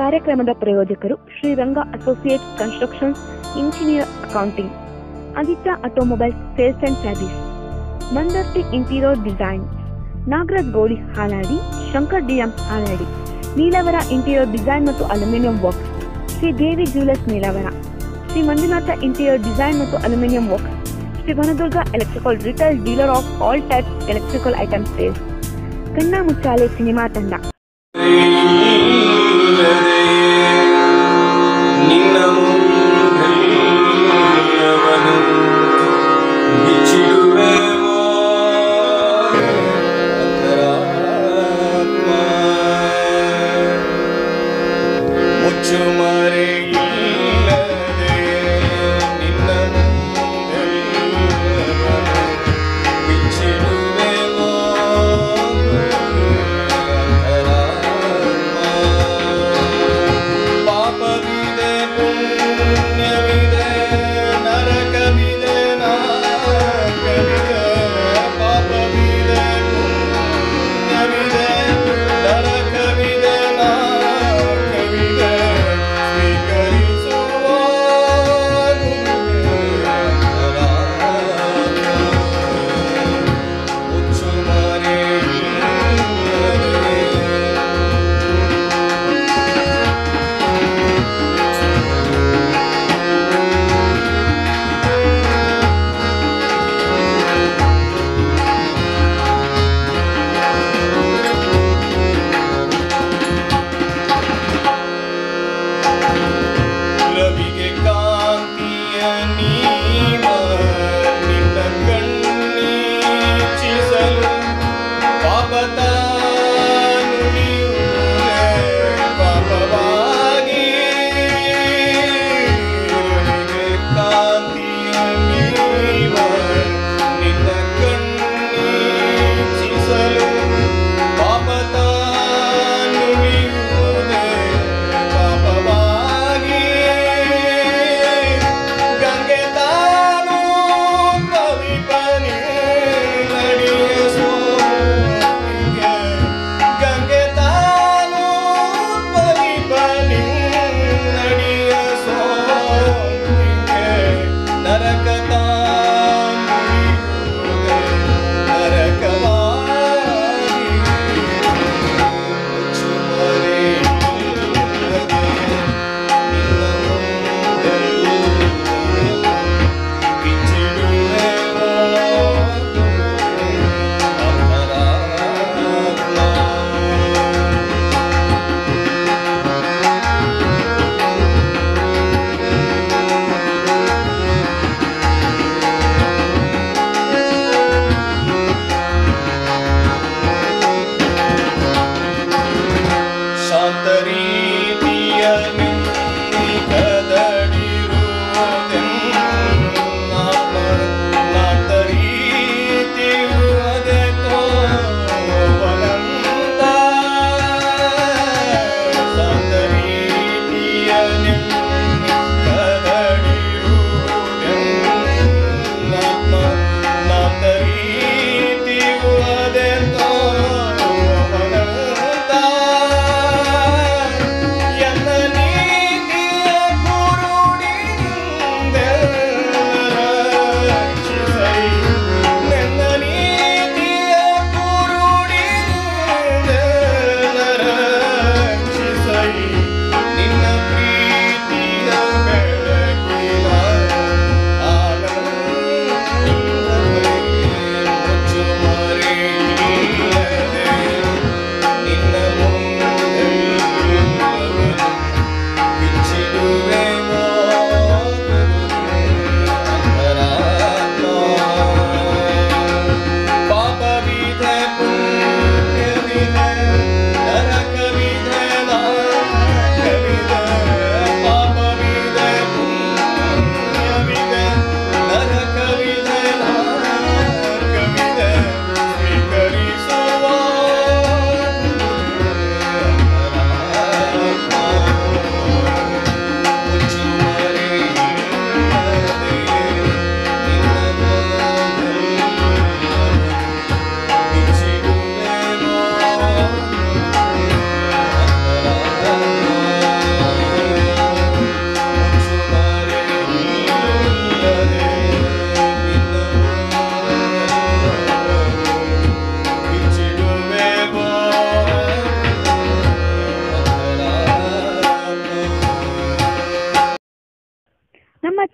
ಕಾರ್ಯಕ್ರಮದ ಪ್ರಾಯೋಜಕರು Sriranga associate constructions engineer accounting Aditya automobiles sales and service Mandarthi interior design Nagaraj Goli Haladi Shankar DM Haladi Neelavara interior design ಮತ್ತು aluminium works Shri Devi jewellers Neelavara Shri Manjunatha interior design ಮತ್ತು aluminium works Shri Vanadurga electrical retail dealer of all types electrical item sales Kanna Muchale cinema ತಂಡ ನಿನ್ನ ಮುಂದೆಲ್ಲವನು ಬಿಚ್ಚಿಡುವೆವೋ ಅಂತರಾತ್ಮ. ಮುಚ್ಚುಮರೆಯಿಲ್ಲದೆ ನಿನ್ನ ಮುಂದೆಲ್ಲವನು ಬಿಚ್ಚಿಡುವೆವೋ ಅಂತರಾತ್ಮ.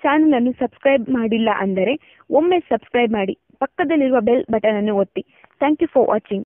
Channel ಅನ್ನು subscribe ಮಾಡಿಲ್ಲ ಅಂದರೆ ಒಮ್ಮೆ ಸಬ್ಸ್ಕ್ರೈಬ್ ಮಾಡಿ ಪಕ್ಕದಲ್ಲಿರುವ ಬೆಲ್ ಬಟನ್ ಅನ್ನು ಒತ್ತಿ ಥ್ಯಾಂಕ್ ಯು ಫಾರ್ ವಾಚಿಂಗ್